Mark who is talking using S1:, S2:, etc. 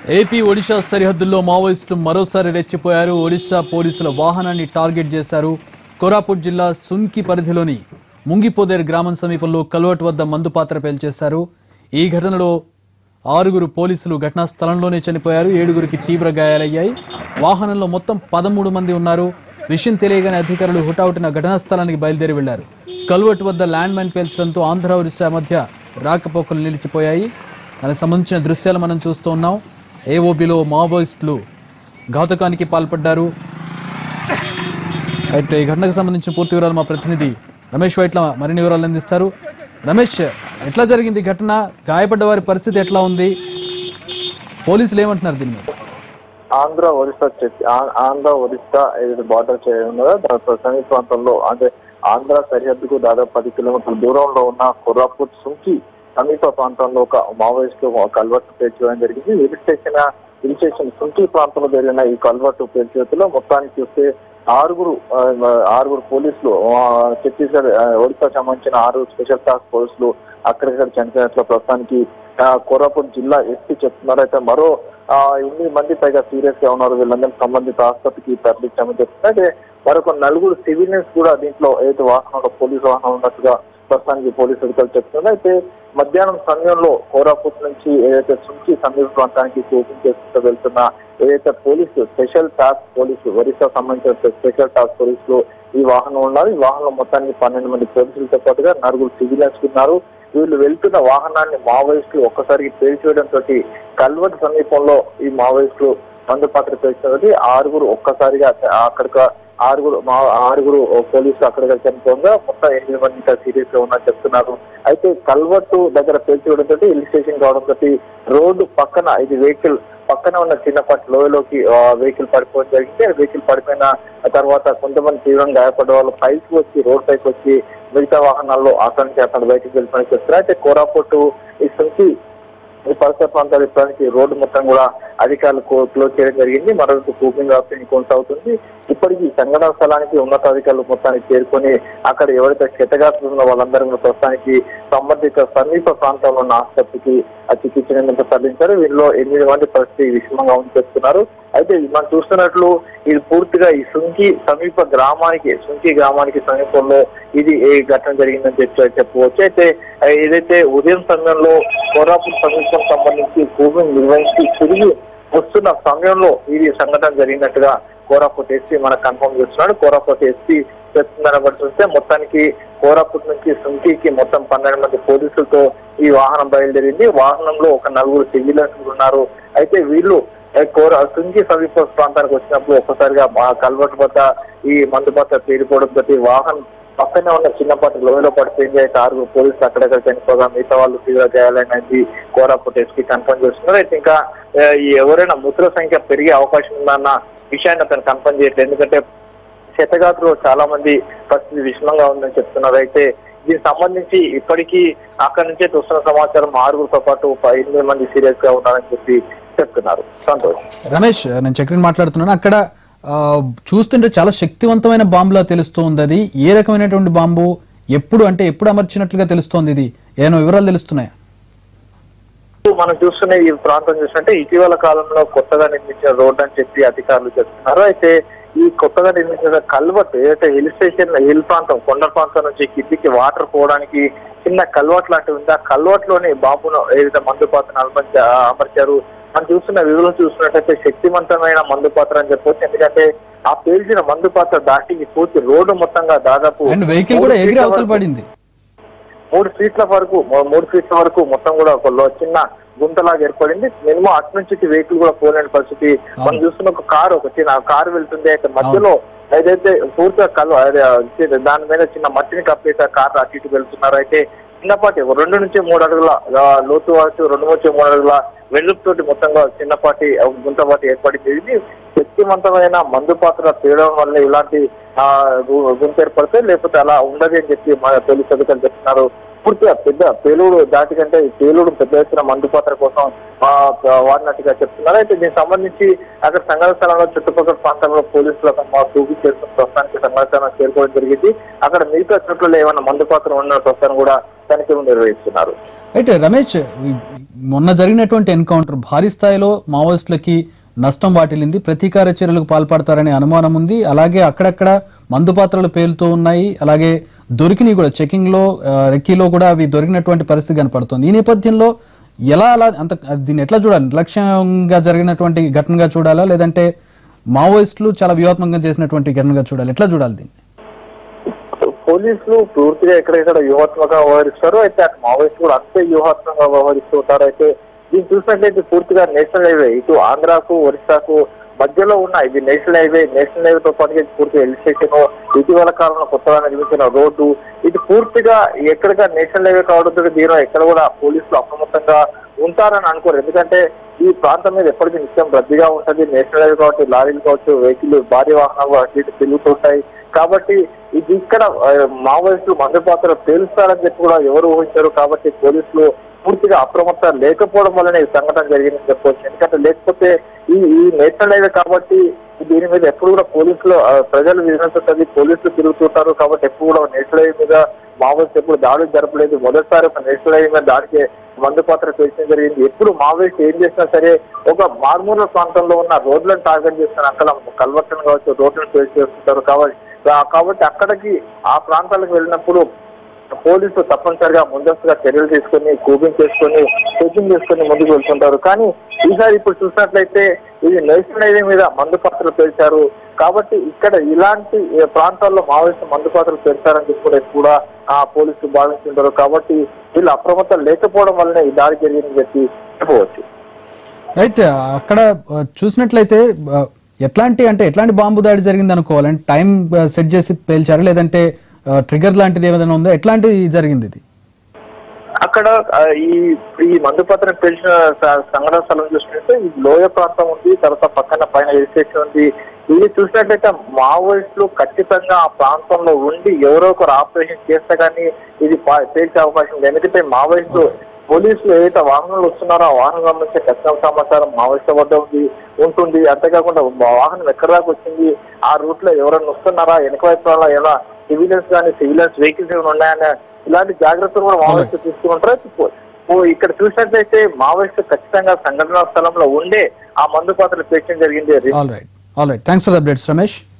S1: AP Odisha సరిహద్దుల్లో మావోయిస్టులు మరోసారి రెచ్చిపోయారు ఒడిశా పోలీసుల వాహనాన్ని టార్గెట్ చేశారు కోరాపుట్ జిల్లా సున్కి పరిధిలోని ముంగిపోదేర్ గ్రామం సమీపంలో కల్వట్ వద్ద మందు పాత్ర పేల్చేశారు ఈ ఘటనలో ఆరుగురు పోలీసులు ఘటనా స్థలంలోనే చనిపోయారు ఏడుగురికి తీవ్ర గాయాలయ్యాయి వాహనంలో మొత్తం పదమూడు మంది ఉన్నారు విషయం తెలియగానే అధికారులు హుటాహుటిన ఘటనా స్థలానికి బయలుదేరి వెళ్లారు కల్వట్ వద్ద ల్యాండ్ మైన్ పేల్చడంతో ఆంధ్ర ఒడిశా మధ్య రాకపోకలు నిలిచిపోయాయి దానికి సంబంధించిన దృశ్యాలు మనం చూస్తూ ఉన్నాం ఏఓబిలో మావోయిస్టులు ఘాతుకానికి పాల్పడ్డారు అయితే ఈ ఘటనకు సంబంధించిన పూర్తి వివరాలు మా ప్రతినిధి రమేష్ వైట్ల మరిన్ని వివరాలు అందిస్తారు రమేష్ ఎట్లా జరిగింది ఈ ఘటన గాయపడ్డ వారి పరిస్థితి ఎట్లా ఉంది పోలీసులు ఏమంటున్నారు దీని మీద
S2: ఆంధ్ర ఒరిస్సా చెక్- ఆ- ఆంధ్ర ఒరిస్సా ఏదైతే బార్డర్ ఉన్నదో దాని సమీప ప్రాంతంలో అంటే ఆంధ్ర సరిహద్దుకు దాదాపు పది కిలోమీటర్ల దూరంలో ఉన్న కొర్రాపూట్ సుంకి సమీప ప్రాంతంలో ఒక మావోయిస్టు కల్వర్టు పేల్చేయడం జరిగింది hill station hill station Sunki ప్రాంతంలో జరిగిన ఈ కల్వర్టు పేల్చేతిలో మొత్తానికి చూస్తే ఆరుగురు ఆ, ఆరుగురు పోలీసులు ఆ, ఛత్తీస్గఢ్ ఆ, ఒడిశాకు సంబంధించిన ఆరు స్పెషల్ టాస్క్ పోలీసులు అక్కడిక్కడ చనిపోయినట్లు ప్రస్తుతానికి ఆ, కోరాపుట్ జిల్లా ఎస్పీ చెప్తున్నారు అయితే మరో ఆ, ఎనిమిది మంది పైగా సీరియస్ గా ఉన్నారు వీళ్ళందరినీ సంబంధిత ఆసుపత్రికి తరలించామని చెప్తున్నారు అయితే మరొక నలుగురు సివిలియన్స్ కూడా దీంట్లో ఏదైతే వాహనంలో పోలీసు వాహనం ఉన్నట్టుగా ప్రస్తుతానికి పోలీసు అధికారులు చెప్తున్నారు అయితే మధ్యాహ్నం సమయంలో కోరాపుట్ నుంచి ఏదైతే సుంకి సమీప ప్రాంతానికి కోచింగ్ చేసుకుంటూ వెళ్తున్న ఏదైతే police special task police Orissa సంబంధించిన స్పెషల్ టాస్క్ పోలీసులు ఈ వాహనం ఉన్నారు ఈ వాహనం మొత్తానికి పన్నెండు మంది పోలీసులతో పాటుగా నలుగురు సివిలియన్స్ ఉన్నారు వీళ్ళు వెళ్తున్న వాహనాన్ని మావోయిస్టులు ఒక్కసారికి పేల్చేయడం తోటి కల్వట్ సమీపంలో ఈ మావోయిస్టులు మందు పాత్ర పేల్చినది ఆరుగురు ఒక్కసారిగా అక్కడికి ఆరుగురు మా ఆరుగురు పోలీసులు అక్కడికి చనిపోగా మొత్తం ఎనిమిది మంది ఇంకా సీరియస్ గా ఉన్నారు చెప్తున్నారు అయితే కల్వట్టు దగ్గర పేల్చివేయడం తోటి హిల్ స్టేషన్ కావడం తోటి రోడ్డు పక్కన ఇది వెహికల్ పక్కన ఉన్న చిన్నపాటి లోయలోకి వెహికల్ పడిపోవడం జరిగింది వెహికల్ పడిపోయిన తర్వాత కొంతమంది తీవ్రంగా గాయపడ్డ వాళ్ళు పైకి వచ్చి రోడ్ పైకి వచ్చి మిగతా వాహనాల్లో ఆసానికి అక్కడ బయటకు వెళ్ళిపోయి చెప్తున్నారు అయితే కోరాపుట్టు ఈ సుంకి ఈ పరిసర ప్రాంతాలు ఇప్పటికి రోడ్డు మొత్తం కూడా అధికారులు కో- క్లోజ్ చేయడం జరిగింది మరొక కూపింగ్ ఆప్షన్ కొనసాగుతుంది ఇప్పటికీ సంఘటన స్థలానికి ఉన్నతాధికారులు మొత్తానికి చేరుకొని అక్కడ ఎవరైతే క్షతగాత్రులు ఉన్న వాళ్ళందరూ కూడా ప్రస్తుతానికి సంబంధిత సమీప ప్రాంతంలో ఉన్న ఆసుపత్రికి ఆ చికిత్స నిమిత్తం తరలించారు వీళ్ళలో ఎనిమిది మంది పరిస్థితి విషమంగా ఉంది చెప్తున్నారు అయితే మనం చూస్తున్నట్లు ఇది పూర్తిగా ఈ సుంకి సమీప గ్రామానికి సుంకి గ్రామానికి సమీపంలో ఇది ఏ ఘటన జరిగిందని చెప్పి చెప్పవచ్చు అయితే ఆ, ఏదైతే ఉదయం సమయంలో కోరాపుట్ సమీపం సంబంధించి కూపింగ్ నిర్వహించి తిరిగి వస్తున్న సమయంలో ఇది సంఘటన జరిగినట్టుగా కోరాపుట్ ఎస్పీ మనకు కన్ఫర్మ్ చేస్తున్నాడు కోరాపుట్ ఎస్పీ చెప్తుందని బట్టి చూస్తే మొత్తానికి కోరాపుట్ నుంచి సుంకికి మొత్తం పన్నెండు మంది పోలీసులతో ఈ వాహనం బయలుదేరింది వాహనంలో ఒక నలుగురు సివిలియన్స్ ఉన్నారు అయితే వీళ్ళు ఏ, కోర సుంకి సమీప ప్రాంతానికి వచ్చినప్పుడు ఒక్కసారిగా మా కల్వర్ట్ వద్ద ఈ మందు పత్ర పేరిపోవడం తోటి వాహనం పక్కనే ఉన్న చిన్నపాటి లోయలో పడిపోయింది అయితే ఆరుగురు పోలీసులు అక్కడక్కడ చనిపోగా మిగతా వాళ్ళు తీవ్ర గాయాలైనది కోరాపుట్ ఎస్పీ కన్ఫర్మ్ చేస్తున్నారు అయితే ఇంకా ఏ, ఈ ఎవరైనా మృతుల సంఖ్య పెరిగే అవకాశం ఉందన్న విషయాన్ని అతను కన్ఫర్మ్ చేయట్లేదు ఎందుకంటే క్షతగాత్రులు చాలా మంది పరిస్థితి విషమంగా ఉందని చెప్తున్నారు అయితే దీనికి సంబంధించి ఇప్పటికీ అక్కడి నుంచే వస్తున్న సమాచారం ఆరుగురితో పాటు ప- ఎనిమిది మంది సీరియస్ గా ఉన్నారని చెప్పి చెప్తున్నారు సంతోష్
S1: రమేష్ నేను చక్రిని మాట్లాడుతున్నాను అక్కడ ఆ, చూస్తుంటే చాలా శక్తివంతమైన బాంబులా తెలుస్తోంది అది ఏ రకమైనటువంటి బాంబు ఎప్పుడు అంటే ఎప్పుడు అమర్చినట్లుగా తెలుస్తోంది ఇది ఏమైనా వివరాలు తెలుస్తున్నాయా
S2: మనం చూస్తున్న ఈ ప్రాంతం చూస్తుంటే ఇటీవల కాలంలో కొత్తగా నిర్మించిన రోడ్ అని చెప్పి అధికారులు చెప్తున్నారు అయితే ఈ కొత్తగా నిర్మించిన కల్వట్ ఏదైతే హిల్ స్టేషన్ హిల్ ప్రాంతం కొండ ప్రాంతం నుంచి కిందికి వాటర్ పోవడానికి చిన్న కల్వట్ లాంటివి ఉంది ఆ కల్వట్ లోని బాంబును ఏదైతే మందు పాత్రను అమర్చ అమర్చారు మనం చూస్తున్న విధులను చూస్తున్నట్టయితే శక్తివంతమైన మందు పాత్ర అని చెప్పొచ్చు ఎందుకంటే ఆ పేల్చిన మందు పాత్ర దాటి ఈ పూర్తి రోడ్డు మొత్తంగా దాదాపు
S1: అండ్ వెహికల్
S2: మూడు
S1: కూడా ఎగిరి
S2: ఫీట్ల
S1: అవతల
S2: వరకు-
S1: పడింది
S2: మూడు ఫీట్ల వరకు మూ- మూడు ఫీట్ల వరకు మొత్తం కూడా ఒక లో- చిన్న గుంతలాగా ఏర్పడింది మినిమం అటు నుంచి ఇటు వెహికల్ కూడా పోలేని పరిస్థితి మనం చూస్తున్న ఒక కారు ఒక చిన్న కారు వెళ్తుంది అయితే మధ్యలో ఏదైతే పూర్తిగా కలు అదే చి- దాని మీద చిన్న మట్టిని కప్పేసి ఆ కారు అటు ఇటు వెళ్తున్నారు అయితే చిన్నపాటి ఒక రెండు నుంచి మూడు అడుగుల ఆ, లోతు వరకు రెండు నుంచి మూడు అడుగుల వెలుపుతోటి మొత్తంగా చిన్నపాటి ఆ, గుంతపాటి ఏర్పడింది ఇది శక్తివంతమైన మందు పాత్ర తీయడం వల్ల ఇలాంటి ఆ గు- గుంత ఏర్పడితే లేకపోతే అలా ఉండదు అని చెప్పి మన పోలీసు అధికారులు చెప్తున్నారు పూర్తిగా పెద్ద పేలుడు దాటి కంటే ఈ పేలుడు పెద్ద ఎత్తున మందు పాత్ర కోసం ఆ, వాడినట్టుగా చెప్తున్నారు అయితే దీనికి సంబంధించి అక్కడ సంఘటన స్థలంలో చుట్టుపక్కల ప్రాంతాల్లో పోలీసులు అక్కడ మా తూగి చేస్తున్న ప్రస్తుతానికి సంఘటన స్థలం చేరుకోవడం జరిగింది అక్కడ మిగతా చోట్ల ఏమైనా మందు పాత్ర ఉన్న ప్రస్తుతం కూడా తనిఖీలు నిర్వహిస్తున్నారు
S1: అయితే రమేష్ ఈ మొన్న జరిగినటువంటి ఎన్కౌంటర్ భారీ స్థాయిలో మావోయిస్టులకి నష్టం వాటిల్లింది ప్రతీకార చర్యలకు పాల్పడతారనే అనుమానం ఉంది అలాగే అక్కడక్కడ మందు పాత్రలు పేలుతూ ఉన్నాయి అలాగే దొరికినవి కూడా చెకింగ్ లో ఆ, రెక్కీలో కూడా అవి దొరికినటువంటి పరిస్థితి కనపడుతుంది ఈ నేపథ్యంలో ఎలా అలా అంత దీన్ని ఎట్లా చూడాలి నిర్లక్ష్యంగా జరిగినటువంటి ఘటనగా చూడాలా లేదంటే మావోయిస్టులు చాలా వ్యూహాత్మకంగా చేసినటువంటి ఘటనగా చూడాలి ఎట్లా చూడాలి దీన్ని
S2: పోలీసులు పూర్తిగా ఎక్కడెక్కడ వ్యూహాత్మకంగా వ్యవహరిస్తారో అయితే అటు మావోయిస్టులు కూడా అంతే వ్యూహాత్మకంగా వ్యవహరిస్తూ ఉంటారు అయితే దీన్ని చూసినట్లయితే పూర్తిగా నేషనల్ హైవే ఇటు ఆంధ్రాకు ఒరిస్సాకు మధ్యలో ఉన్న ఇది నేషనల్ హైవే నేషనల్ హైవే తో పాటుగా పూర్తిగా హిల్ స్టేషన్ ఇటీవల కాలంలో కొత్తగా నిర్మించిన రోడ్డు ఇది పూర్తిగా ఎక్కడిగా నేషనల్ హైవే కావడంతో దీనిలో ఎక్కడ కూడా పోలీసులు అప్రమత్తంగా ఉంటారని అనుకోరు ఎందుకంటే ఈ ప్రాంతం మీద ఎప్పటికీ నిత్యం రద్దీగా ఉంటది నేషనల్ హైవే కావచ్చు లారీలు కావచ్చు వెహికల్ భారీ వాహనాలు అటు ఇటు తిరుగుతుంటాయి కాబట్టి ఇది ఇక్కడ ఆ, మావోయిస్టులు మందు పాత్ర పేలుస్తారని చెప్పి కూడా ఎవరు ఊహించారు కాబట్టి పోలీసులు పూర్తిగా అప్రమత్తం లేకపోవడం వల్లనే ఈ సంఘటన జరిగిందని చెప్పవచ్చు ఎందుకంటే లేకపోతే ఈ ఈ నేషనల్ హైవే కాబట్టి దీని మీద ఎప్పుడు కూడా పోలీసులు ఆ, ప్రజలు విజిలెన్స్ ఉంటుంది పోలీసులు తిరుగుతుంటారు కాబట్టి ఎప్పుడు కూడా నేషనల్ హైవే మీద మావోయిస్ట్ ఎప్పుడు దాడులు జరపలేదు మొదటిసారి ఒక నేషనల్ హైవే మీద దాడికి మందు పాత్ర పేల్చడం జరిగింది ఎప్పుడు మావోయిస్ట్ ఏం చేసినా సరే ఒక మారుమూల ప్రాంతంలో ఉన్న రోడ్లను టార్గెట్ చేస్తున్న అక్కడ కల్వర్టన్ కావచ్చు రోడ్లను పేల్చి చేస్తుంటారు కాబట్టి కా- కాబట్టి అక్కడికి ఆ ప్రాంతాలకు వెళ్ళినప్పుడు పోలీసులు తప్పనిసరిగా ముందస్తుగా చర్యలు తీసుకొని కూబింగ్ చేసుకొని చెకింగ్ చేసుకొని ముందుకు వెళ్తుంటారు కానీ ఈసారి ఇప్పుడు చూసినట్లయితే ఇది నేషనల్ హైవే మీద మందు పాత్రలు పేల్చారు కాబట్టి ఇక్కడ ఇలాంటి ఏ, ప్రాంతాల్లో మావోయిస్టు మందు పాత్రలు పేల్చారని చెప్పి కూడా కూడా ఆ పోలీసులు భావిస్తుంటారు కాబట్టి వీళ్ళు అప్రమత్తం లేకపోవడం వల్లనే ఈ దాడి జరిగిందని చెప్పి చెప్పవచ్చు
S1: రైట్ అక్కడ ఆ, చూసినట్లయితే ఆ, ఎట్లాంటి అంటే ఎట్లాంటి బాంబు దాడి జరిగింది అనుకోవాలి అంటే టైం సెట్ చేసి పేల్చారా లేదంటే ట్రిగర్ లాంటిది ఏదైనా ఉందా ఎట్లాంటిది జరిగింది ఇది
S2: అక్కడ ఆ, ఈ ఈ మందుపత్రం పేల్చిన స- సంఘటన స్థలం చూసినట్టే ఈ లోయ ప్రాంతం ఉంది తర్వాత పక్కన పైన హిల్ స్టేషన్ ఉంది ఇది చూసినట్లయితే మావోయిస్టులు ఖచ్చితంగా ఆ ప్రాంతంలో ఉండి ఎవరో ఒకరు ఆపరేషన్ చేస్తే కానీ ఇది పా- పేల్చే అవకాశం ఉంది ఎందుకంటే మావోయిస్టులు పోలీసులు ఏదైతే వాహనాలు వస్తున్నారో ఆ వాహనం సంబంధించిన ఖచ్చితంగా సమాచారం మావోయిస్టుల వద్ద ఉంది ఉంటుంది అంతేకాకుండా వా- వాహనం ఎక్కడ దాకా వచ్చింది ఆ రూట్ లో ఎవరైనా వస్తున్నారా వెనక వైపు వాళ్ళ ఏమైనా సివిలియన్స్ కానీ సివిలియన్స్ వెహికల్స్ ఏమైనా ఉన్నాయనే ఇలాంటి జాగ్రత్తలు కూడా మావోయిస్టులు తీసుకుంటారు ఇప్పుడు ఓ ఇక్కడ చూసినట్లయితే మావోయిస్టు ఖచ్చితంగా సంఘటనా స్థలంలో ఉండే ఆ మందు పాత్రలు పేర్చడం జరిగింది
S1: all right all right thanks for updates Ramesh